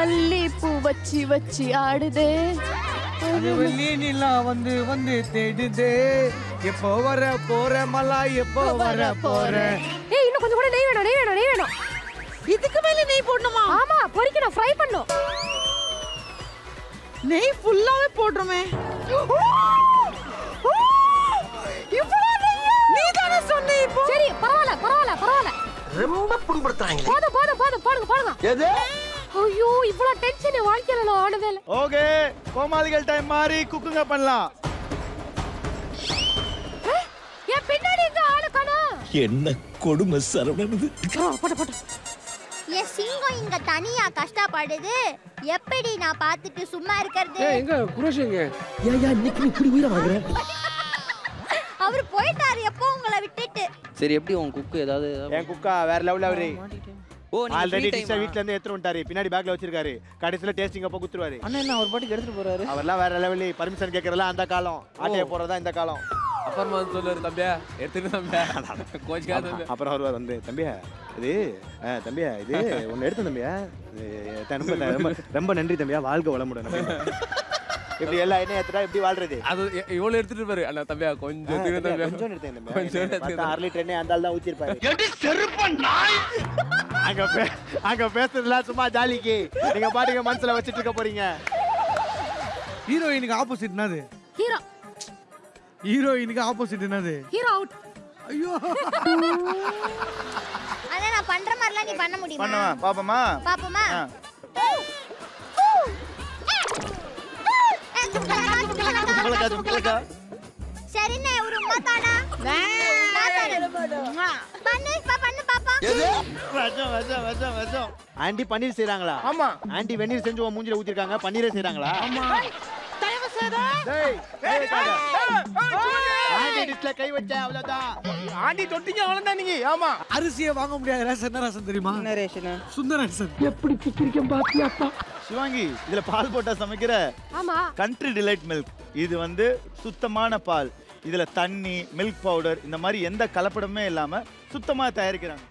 மல்லிப்பூ வச்சு வச்சு ஆடுதே அது வெள்ளி நிலா வந்து வந்து தேடுதே எப்போ வர போற மலா எப்போ வர போற ஏய் இன்னும் கொஞ்சம் கூட நெய் வேணும் நெய் வேணும் நெய் வேணும் இதுக்கு மேல நெய் போடணுமா ஆமா பொரிக்கணும் ஃப்ரை பண்ணும் நெய் ஃபுல்லாவே போடுறோமே நீ தானே சொன்ன இப்போ சரி பரவாயில்ல பரவாயில்ல பரவாயில்ல ரொம்ப புண்படுத்துறாங்க போதும் போதும் போதும் போடுங்க போடுங்க எது ஐயோ இவ்வளவு டென்ஷன் வாழ்க்கையில நான் ஆனதே இல்ல ஓகே கோமாளிகள் டைம் மாதிரி குக்குங்க பண்ணலாம் என் பின்னாடி எங்க ஆளு காணோம் என்ன கொடுமை சரவணன் போட்டு போட்டு என் சிங்கம் இங்க தனியா கஷ்டப்படுது எப்படி நான் பார்த்துட்டு சும்மா இருக்கிறது எங்க குரேஷங்க ஏயா இன்னைக்கு நீ இப்படி உயிரை வாங்குற அவர் போயிட்டாரு எப்போ உங்களை விட்டுட்டு சரி எப்படி உன் குக்கு ஏதாவது என் குக்கா வேற லெவல் அவரு ஓ நீங்க ஆல்ரெடி free time டிஷ்ஷை ஆ? வீட்ல இருந்து எடுத்துட்டு வந்துட்டாரு பின்னாடி பேக்ல வச்சிருக்காரு கடைசியில டேஸ்டிங் அப்போ குத்துருவாரு அண்ணா என்ன அவர் பாட்டுக்கு எடுத்துட்டு போறாரு அவர்லாம் வேற லெவலு பர்மிஷன் கேட்கறதெல்லாம் அந்த காலம் ஆட்டைய போறதா இந்த காலம் அப்புறமா வந்து சொல்லுவாரு தம்பியா எடுத்துட்டு தம்பியா கோச்சுக்காத தம்பியா அப்புறம் வருவார் வந்து தம்பியா இது ஆ, தம்பியா இது ஒன்னு எடுத்து தம்பியா இது, த- ரொம்ப த- ரொம்ப ரொம்ப நன்றி தம்பியா வாழ்க வளமுடன் அப்படின்னு. இப்படி எல்லா எண்ணெய் ஏத்துட்டா எப்படி வாழ்றது அது எ- இவ்வளவு எடுத்துட்டு பாரு அண்ணா தம்பியா ஆ, கொஞ்சம் தம்பியா, திரு தம்பியா கொஞ்சம் எடுத்தேன் தம்பியா. கொஞ்சம் பார்த்தா எடுத்துக்கிறேன். அரை லிட்டர் எண்ணெய் அந்த ஆள் தான் ஊத்திருப்பாரு அங்க பே- அங்க பேசுறதுலாம் சும்மா ஜாலிக்கு நீங்க பாட்டுங்க மனசுல வச்சிட்டு இருக்க போறீங்க ஹீரோயினுக்கு ஆப்போசிட் என்னது ஹீரோ ஹீரோயினுக்கு ஆப்போசிட் என்னது ஹீரோ அவுட் ஐயோ ஆனா நான் பண்ற மாதிரிலாம் நீ பண்ண முடியுமா பண்ணுவா பாப்போமா பாப்போமா ஆ. சரிண்ணே ஒரு உமா தானா பண்ணு பா பண்ணு பாப்பா விஷம் விஷம் விஷம் விஷம் ஆண்டி பன்னீர் செய்றாங்களா ஆமா ஆண்டி வெந்நீர் செஞ்சு உன் மூஞ்சில ஊத்திருக்காங்க பன்னீரே செய்றாங்களா ஆமா டேய் கை வைக்காத. ஆண்டி டிஷ்ல கை வச்ச அவ்வளவுதான் ஆண்டி தொட்டிங்க அவ்வளவுதான் நீங்க ஆமா அரிசியை வாங்க முடியாது ரேஷன் என்ன ரேஷன் தெரியுமா என்ன ரேஷனு சுந்தர ரேஷன் சிவாங்கி இதுல பால் போட்டா சமைக்கிற ஆமா கண்ட்ரி டிலைட் மில்க் இது வந்து சுத்தமான பால் இதுல தண்ணி மில்க் பவுடர் இந்த மாதிரி எந்த கலப்படமே இல்லாம சுத்தமா தயாரிக்கிறாங்க